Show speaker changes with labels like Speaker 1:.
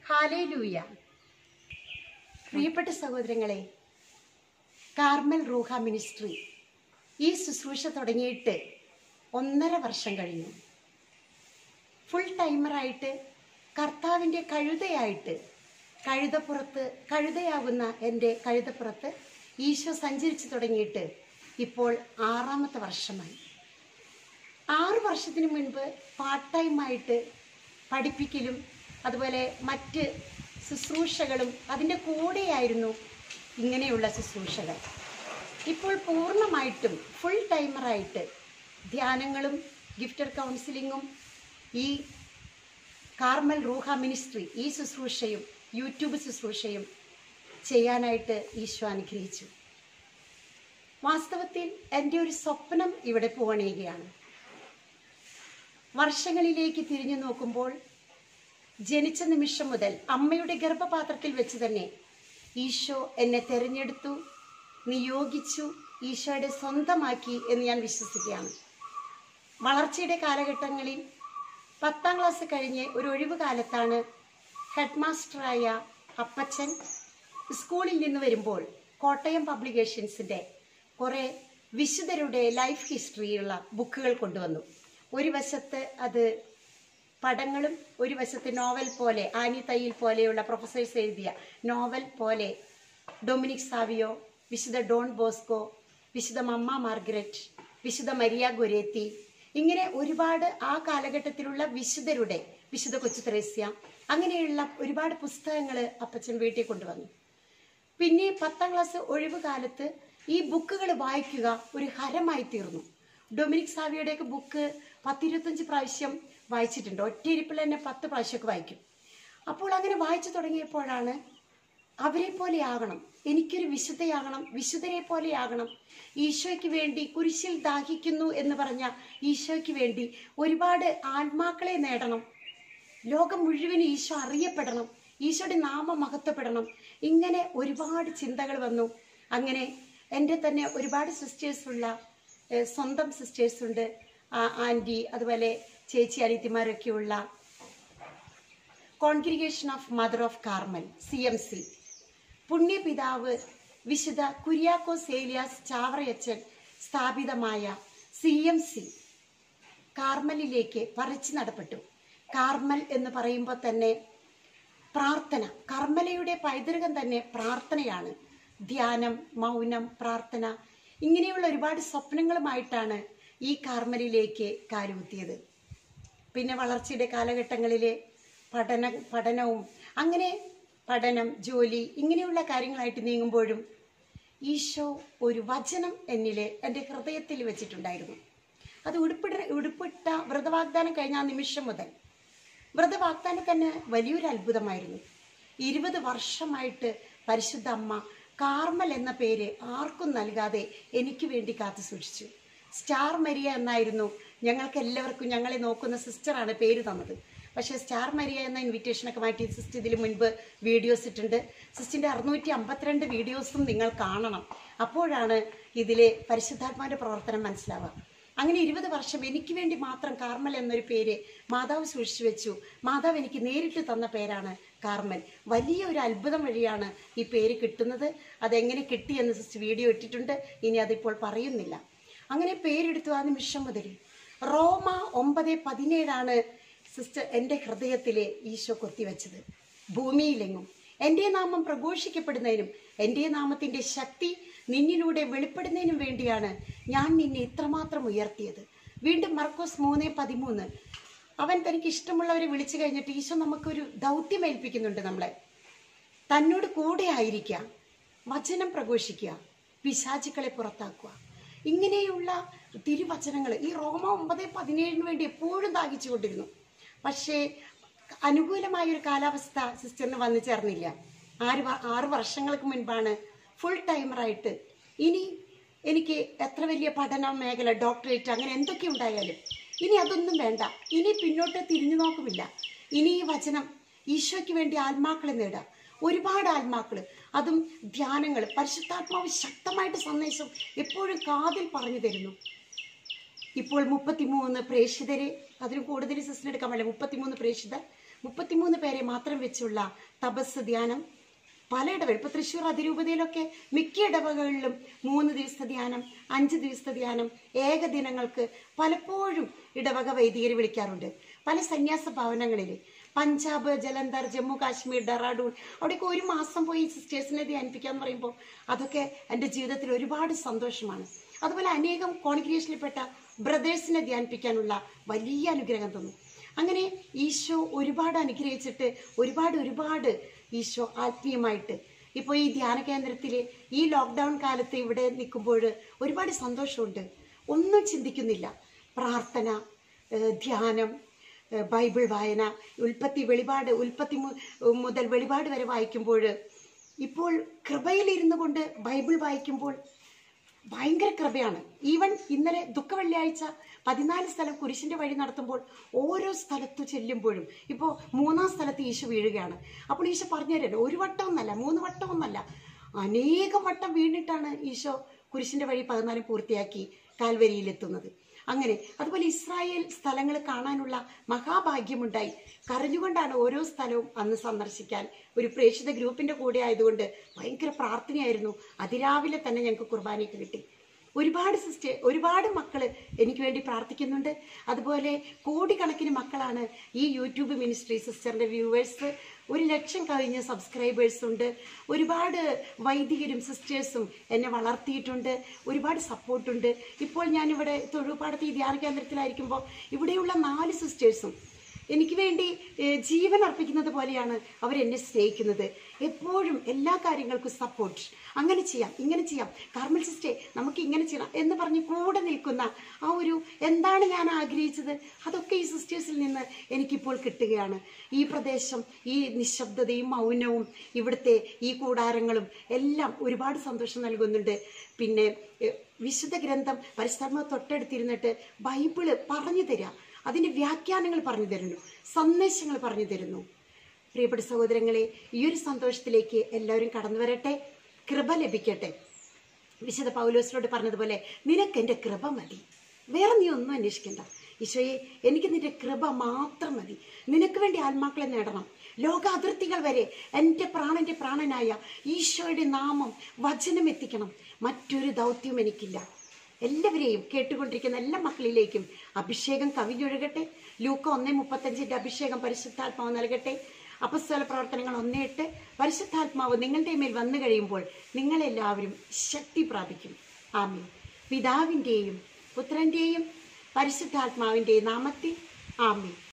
Speaker 1: hallelujah പ്രിയപ്പെട്ട സഹോദരങ്ങളെ Carmel റൂഹ മിനിസ്ട്രി ഈ ശുശ്രൂഷ തുടങ്ങിയിട്ട് ഒന്നര വർഷം കഴിഞ്ഞു ഫുൾ ടൈമറായിട്ട് കർത്താവിൻ്റെ കഴുതയായിട്ട് കഴുതപ്പുറത്ത് കഴുതയാകുന്ന എൻ്റെ കഴുതപ്പുറത്ത് ഈശോ സഞ്ചരിച്ചു തുടങ്ങിയിട്ട് ഇപ്പോൾ ആറാമത്തെ വർഷമായി ആറ് വർഷത്തിന് മുൻപ് പാർട്ട് ടൈമായിട്ട് പഠിപ്പിക്കലും അതുപോലെ മറ്റ് ശുശ്രൂഷകളും അതിൻ്റെ കൂടെയായിരുന്നു ഇങ്ങനെയുള്ള ശുശ്രൂഷകൾ ഇപ്പോൾ പൂർണ്ണമായിട്ടും ഫുൾ ടൈമറായിട്ട് ധ്യാനങ്ങളും ഗിഫ്റ്റഡ് കൗൺസിലിങ്ങും ഈ കാർമൽ റൂഹ മിനിസ്ട്രി ഈ ശുശ്രൂഷയും യൂട്യൂബ് ശുശ്രൂഷയും ചെയ്യാനായിട്ട് ഈശോ അനുഗ്രഹിച്ചു വാസ്തവത്തിൽ എൻ്റെ ഒരു സ്വപ്നം ഇവിടെ പൂവണിയുകയാണ് വർഷങ്ങളിലേക്ക് തിരിഞ്ഞു നോക്കുമ്പോൾ ജനിച്ച നിമിഷം മുതൽ അമ്മയുടെ ഗർഭപാത്രത്തിൽ വെച്ച് തന്നെ ഈശോ എന്നെ തിരഞ്ഞെടുത്തു നിയോഗിച്ചു ഈശോയുടെ സ്വന്തമാക്കി എന്ന് ഞാൻ വിശ്വസിക്കുകയാണ് വളർച്ചയുടെ കാലഘട്ടങ്ങളിൽ പത്താം ക്ലാസ് കഴിഞ്ഞ് ഒരു ഒഴിവ് കാലത്താണ് ഹെഡ് മാസ്റ്ററായ അപ്പച്ചൻ സ്കൂളിൽ നിന്ന് വരുമ്പോൾ കോട്ടയം പബ്ലിക്കേഷൻസിൻ്റെ കുറേ വിശുദ്ധരുടെ ലൈഫ് ഹിസ്റ്ററിയുള്ള ബുക്കുകൾ കൊണ്ടുവന്നു ഒരു വശത്ത് അത് പടങ്ങളും ഒരു വശത്ത് നോവൽ പോലെ ആനി തയ്യിൽ പോലെയുള്ള പ്രൊഫസേഴ്സ് എഴുതിയ നോവൽ പോലെ ഡൊമിനിക് സാവിയോ വിശുദ്ധ ഡോൺ ബോസ്കോ വിശുദ്ധ മമ്മ മാർഗരറ്റ് വിശുദ്ധ മരിയ ഗൊരേത്തി ഇങ്ങനെ ഒരുപാട് ആ കാലഘട്ടത്തിലുള്ള വിശുദ്ധരുടെ വിശുദ്ധ കൊച്ചു ത്രേസ്യ അങ്ങനെയുള്ള ഒരുപാട് പുസ്തകങ്ങൾ അപ്പച്ചൻ വീട്ടിൽ കൊണ്ടുവന്നു പിന്നെ പത്താം ക്ലാസ് ഒഴിവ് കാലത്ത് ഈ ബുക്കുകൾ വായിക്കുക ഒരു ഹരമായി തീർന്നു ഡൊമിനിക് സാവിയുടെയൊക്കെ ബുക്ക് പത്തിരുപത്തഞ്ച് പ്രാവശ്യം വായിച്ചിട്ടുണ്ട് ഒറ്റയിരിപ്പിൽ തന്നെ പത്ത് പ്രാവശ്യമൊക്കെ വായിക്കും അപ്പോൾ അങ്ങനെ വായിച്ചു തുടങ്ങിയപ്പോഴാണ് അവരെ പോലെ ആകണം എനിക്കൊരു വിശുദ്ധയാകണം വിശുദ്ധരെ പോലെ ആകണം ഈശോയ്ക്ക് വേണ്ടി കുരിശിൽ ദാഹിക്കുന്നു എന്ന് പറഞ്ഞ ഈശോയ്ക്ക് വേണ്ടി ഒരുപാട് ആത്മാക്കളെ നേടണം ലോകം മുഴുവൻ ഈശോ അറിയപ്പെടണം ഈശോയുടെ നാമം മഹത്വപ്പെടണം ഇങ്ങനെ ഒരുപാട് ചിന്തകൾ വന്നു അങ്ങനെ എൻ്റെ തന്നെ ഒരുപാട് സിസ്റ്റേഴ്സ് ഉള്ള ഏഹ്, സ്വന്തം സിസ്റ്റേഴ്സ് ഉണ്ട് ആൻറ്റി അതുപോലെ ചേച്ചി അനിയത്തിമാരൊക്കെയുള്ള congregation of mother of Carmel C M C പുണ്യപിതാവ് വിശുദ്ധ കുര്യാക്കോസ് ഏലിയാസ് ചാവറയച്ചൻ സ്ഥാപിതമായ സി എം സി കാർമലിലേക്ക് പറിച്ചു നടപ്പെട്ടു കാർമൽ എന്ന് പറയുമ്പോൾ തന്നെ പ്രാർത്ഥന കർമ്മലയുടെ പൈതൃകം തന്നെ പ്രാർത്ഥനയാണ് ധ്യാനം മൗനം പ്രാർത്ഥന ഇങ്ങനെയുള്ള ഒരുപാട് സ്വപ്നങ്ങളുമായിട്ടാണ് ഈ കാർമലിലേക്ക് കാലുകുത്തിയത് പിന്നെ വളർച്ചയുടെ കാലഘട്ടങ്ങളിലെ പഠന പഠനവും അങ്ങനെ പഠനം ജോലി ഇങ്ങനെയുള്ള കാര്യങ്ങളായിട്ട് നീങ്ങുമ്പോഴും ഈശോ ഒരു വചനം എന്നിലെ എൻ്റെ ഹൃദയത്തിൽ വെച്ചിട്ടുണ്ടായിരുന്നു അത് ഉടുപ്പിട ഉടുപ്പിട്ട വ്രതവാഗ്ദാനം കഴിഞ്ഞ ആ നിമിഷം മുതൽ വ്രതവാഗ്ദാനം തന്നെ വലിയൊരു അത്ഭുതമായിരുന്നു ഇരുപത് വർഷമായിട്ട് പരിശുദ്ധ അമ്മ കാർമൽ എന്ന പേര് ആർക്കും നൽകാതെ എനിക്ക് വേണ്ടി കാത്തു സൂക്ഷിച്ചു സ്റ്റാർ മരിയ എന്നായിരുന്നു ഞങ്ങൾക്ക് എല്ലാവർക്കും ഞങ്ങളെ നോക്കുന്ന സിസ്റ്ററാണ് പേര് തന്നത് പക്ഷേ സ്റ്റാർ മരിയ എന്ന ഇൻവിറ്റേഷനൊക്കെ മാറ്റി സിസ്റ്റർ ഇതിൽ മുൻപ് വീഡിയോസ് ഇട്ടുണ്ട് സിസ്റ്റിൻ്റെ അറുന്നൂറ്റി അമ്പത്തിരണ്ട് വീഡിയോസും നിങ്ങൾ കാണണം അപ്പോഴാണ് ഇതിലെ പരിശുദ്ധാത്മാവിൻ്റെ പ്രവർത്തനം മനസ്സിലാവുക അങ്ങനെ ഇരുപത് വർഷം എനിക്ക് വേണ്ടി മാത്രം കാർമൽ എന്നൊരു പേര് മാതാവ് സൂക്ഷിച്ചു വെച്ചു മാതാവ് എനിക്ക് നേരിട്ട് തന്ന പേരാണ് കാർമൽ വലിയ ഒരു അത്ഭുതം വഴിയാണ് ഈ പേര് കിട്ടുന്നത് അതെങ്ങനെ കിട്ടിയെന്ന് സിസ്റ്റർ വീഡിയോ ഇട്ടിട്ടുണ്ട് ഇനി അതിപ്പോൾ പറയുന്നില്ല അങ്ങനെ പേരെടുത്തു ആ നിമിഷം മുതൽ റോമ ഒമ്പത് പതിനേഴാണ് സിസ്റ്റർ എൻ്റെ ഹൃദയത്തിലെ ഈശോ കൊത്തിവെച്ചത് ഭൂമിയിലെങ്ങും എൻ്റെ നാമം പ്രഘോഷിക്കപ്പെടുന്നതിനും എൻ്റെ നാമത്തിൻ്റെ ശക്തി നിന്നിലൂടെ വെളിപ്പെടുന്നതിനും വേണ്ടിയാണ് ഞാൻ നിന്നെ ഇത്രമാത്രം ഉയർത്തിയത് വീണ്ടും മർക്കോസ് മൂന്ന് പതിമൂന്ന് അവൻ തനിക്ക് ഇഷ്ടമുള്ളവരെ വിളിച്ചു കഴിഞ്ഞിട്ട് ഈശോ നമുക്കൊരു ദൗത്യം ഏൽപ്പിക്കുന്നുണ്ട് നമ്മളെ തന്നോട് കൂടെ ആയിരിക്കുക വചനം പ്രഘോഷിക്കുക പിശാചുക്കളെ പുറത്താക്കുക ഇങ്ങനെയുള്ള തിരുവചനങ്ങൾ ഈ റോമ ഒമ്പത് പതിനേഴിന് വേണ്ടി എപ്പോഴും ദാഹിച്ചുകൊണ്ടിരുന്നു പക്ഷേ അനുകൂലമായ ഒരു കാലാവസ്ഥ സിസ്റ്ററിന് വന്നു ചേർന്നില്ല ആറ് വ- ആറ് വർഷങ്ങൾക്ക് മുൻപാണ് ഫുൾ ടൈമറായിട്ട് ഇനി എനിക്ക് എത്ര വലിയ പഠന മേഖല ഡോക്ടറേറ്റ് അങ്ങനെ എന്തൊക്കെ ഉണ്ടായാലും ഇനി അതൊന്നും വേണ്ട ഇനി പിന്നോട്ട് തിരിഞ്ഞു നോക്കുമില്ല ഇനി ഈ വചനം ഈശോയ്ക്ക് വേണ്ടി ആത്മാക്കളെ നേടുക ഒരുപാട് ആത്മാക്കൾ അതും ധ്യാനങ്ങൾ പരിശുദ്ധാത്മാവ് ശക്തമായിട്ട് സന്ദേശം എപ്പോഴും കാതിൽ പറഞ്ഞു തരുന്നു ഇപ്പോൾ മുപ്പത്തിമൂന്ന് പ്രേക്ഷിതരെ അതിന് കൂടുതൽ സിസ്റ്റർ എടുക്കാൻ പറ്റില്ല മുപ്പത്തിമൂന്ന് പ്രേക്ഷിതർ മുപ്പത്തിമൂന്ന് പേരെ മാത്രം വെച്ചുള്ള തപസ് ധ്യാനം പല ഇടവകൾ ഇപ്പൊ തൃശ്ശൂർ അതിരൂപതയിലൊക്കെ മിക്ക ഇടവകളിലും മൂന്ന് ദിവസത്തെ ധ്യാനം അഞ്ച് ദിവസത്തെ ധ്യാനം ഏകദിനങ്ങൾക്ക് പലപ്പോഴും ഇടവക വൈദികർ വിളിക്കാറുണ്ട് പല സന്യാസ ഭവനങ്ങളിൽ പഞ്ചാബ് ജലന്ധർ ജമ്മു കാശ്മീർ ഡെറാഡൂൺ അവിടെയൊക്കെ ഒരു മാസം പോയി സിസ്റ്റേഴ്സിനെ ധ്യാനിപ്പിക്കാന്ന് പറയുമ്പോൾ അതൊക്കെ എൻ്റെ ജീവിതത്തിൽ ഒരുപാട് സന്തോഷമാണ് അതുപോലെ അനേകം കോൺഗ്രിയേഷനിൽപ്പെട്ട ബ്രദേഴ്സിനെ ധ്യാനിപ്പിക്കാനുള്ള വലിയ അനുഗ്രഹം തന്നു അങ്ങനെ ഈശോ ഒരുപാട് അനുഗ്രഹിച്ചിട്ട് ഒരുപാട് ഒരുപാട് ഈശോ ആത്മീയമായിട്ട് ഇപ്പോൾ ഈ ധ്യാന കേന്ദ്രത്തിൽ ഈ ലോക്ക്ഡൗൺ കാലത്ത് ഇവിടെ നിൽക്കുമ്പോൾ ഒരുപാട് സന്തോഷമുണ്ട് ഒന്നും ചിന്തിക്കുന്നില്ല പ്രാർത്ഥന ഏഹ് ധ്യാനം ഏഹ് ബൈബിൾ വായന ഉൽപ്പത്തി വെളിപാട് ഉൽപ്പത്തി മു- മുതൽ വെളിപാട് വരെ വായിക്കുമ്പോൾ ഇപ്പോൾ കൃപയിലിരുന്നു കൊണ്ട് ബൈബിൾ വായിക്കുമ്പോൾ ഭയങ്കര കൃപയാണ് ഈവൻ ഇന്നലെ ദുഃഖ വെള്ളിയാഴ്ച പതിനാല് സ്ഥലം കുരിശിന്റെ വഴി നടത്തുമ്പോൾ ഓരോ സ്ഥലത്തു ചെല്ലുമ്പോഴും ഇപ്പോൾ മൂന്നാം സ്ഥലത്ത് ഈശോ വീഴുകയാണ് അപ്പോൾ ഈശോ പറഞ്ഞു തരുന്നത് ഒരു വട്ടം ഒന്നല്ല മൂന്ന് വട്ടം ഒന്നല്ല അനേകം വട്ടം വീണിട്ടാണ് ഈശോ കുരിശിന്റെ വഴി പതിനാല് പൂർത്തിയാക്കി കാൽവരിയിലെത്തുന്നത് അങ്ങനെ അതുപോലെ ഇസ്രായേൽ സ്ഥലങ്ങൾ കാണാനുള്ള മഹാഭാഗ്യമുണ്ടായി കരഞ്ഞുകൊണ്ടാണ് ഓരോ സ്ഥലവും അന്ന് സന്ദർശിക്കാൻ ഒരു പ്രേക്ഷിത ഗ്രൂപ്പിന്റെ കൂടെ ആയതുകൊണ്ട് ഭയങ്കര പ്രാർത്ഥനയായിരുന്നു അതിരാവിലെ തന്നെ ഞങ്ങൾക്ക് കുർബാനയൊക്കെ കിട്ടി ഒരുപാട് സിസ്റ്റർ ഒരുപാട് മക്കള് എനിക്ക് വേണ്ടി പ്രാർത്ഥിക്കുന്നുണ്ട് അതുപോലെ കോടിക്കണക്കിന് മക്കളാണ് ഈ യൂട്യൂബ് മിനിസ്ട്രി സിസ്റ്ററിന്റെ വ്യൂവേഴ്സ് ഒരു ലക്ഷം കഴിഞ്ഞ സബ്സ്ക്രൈബേഴ്സ് ഉണ്ട് ഒരുപാട് വൈദികരും സിസ്റ്റേഴ്സും എന്നെ വളർത്തിയിട്ടുണ്ട് ഒരുപാട് സപ്പോർട്ടുണ്ട് ഇപ്പോൾ ഞാനിവിടെ തൊഴുപാടത്ത് ഈ ധ്യാന കേന്ദ്രത്തിലായിരിക്കുമ്പോൾ ഇവിടെയുള്ള നാല് സിസ്റ്റേഴ്സും എനിക്ക് വേണ്ടി ഏഹ്, ജീവൻ അർപ്പിക്കുന്നത് പോലെയാണ് അവർ എന്നെ സ്നേഹിക്കുന്നത് എപ്പോഴും എല്ലാ കാര്യങ്ങൾക്കും സപ്പോർട്ട് അങ്ങനെ ചെയ്യാം ഇങ്ങനെ ചെയ്യാം കാർമൽ സിസ്റ്റേ നമുക്ക് ഇങ്ങനെ ചെയ്യണം എന്ന് പറഞ്ഞ് കൂടെ നിൽക്കുന്ന ആ ഒരു എന്താണ് ഞാൻ ആഗ്രഹിച്ചത് അതൊക്കെ ഈ സിസ്റ്റേഴ്സിൽ നിന്ന് എനിക്കിപ്പോൾ കിട്ടുകയാണ് ഈ പ്രദേശം ഈ നിശബ്ദതയും മൗനവും ഇവിടുത്തെ ഈ കൂടാരങ്ങളും എല്ലാം ഒരുപാട് സന്തോഷം നൽകുന്നുണ്ട് പിന്നെ ഏഹ്, വിശുദ്ധ ഗ്രന്ഥം പരിസ്ഥർമ്മ തൊട്ടടുത്തിരുന്നിട്ട് ബൈബിള് പറഞ്ഞു തരാം അതിന്റെ വ്യാഖ്യാനങ്ങൾ പറഞ്ഞു തരുന്നു സന്ദേശങ്ങൾ പറഞ്ഞു തരുന്നു പ്രിയപ്പെട്ട സഹോദരങ്ങളെ ഈ ഒരു സന്തോഷത്തിലേക്ക് എല്ലാവരും കടന്നു വരട്ടെ കൃപ ലഭിക്കട്ടെ വിശുദ്ധ പൗലോസിനോട് പറഞ്ഞതുപോലെ നിനക്ക് എൻ്റെ കൃപ മതി വേറെ നീ ഒന്നും അന്വേഷിക്കണ്ട ഈശോയെ എനിക്ക് നിന്റെ കൃപ മാത്രം മതി നിനക്ക് വേണ്ടി ആത്മാക്കളെ നേടണം ലോക അതിർത്തികൾ വരെ എൻ്റെ പ്രാണന്റെ പ്രാണനായ ഈശോയുടെ നാമം വചനം എത്തിക്കണം മറ്റൊരു ദൗത്യവും എനിക്കില്ല എല്ലാവരെയും കേട്ടുകൊണ്ടിരിക്കുന്ന എല്ലാ മക്കളിലേക്കും അഭിഷേകം കവിഞ്ഞൊഴുകട്ടെ ലൂക്ക ഒന്നേ മുപ്പത്തഞ്ചിന്റെ അഭിഷേകം പരിശുദ്ധാത്മാവ് നൽകട്ടെ അപസ്തല പ്രവർത്തനങ്ങൾ ഒന്നേ എട്ട് പരിശുദ്ധാത്മാവ് നിങ്ങളുടെ മേൽ വന്നു കഴിയുമ്പോൾ നിങ്ങളെല്ലാവരും ശക്തി പ്രാപിക്കും ആമീൻ പിതാവിൻ്റെയും പുത്രൻ്റെയും പരിശുദ്ധാത്മാവിൻ്റെയും നാമത്തിൽ ആമീൻ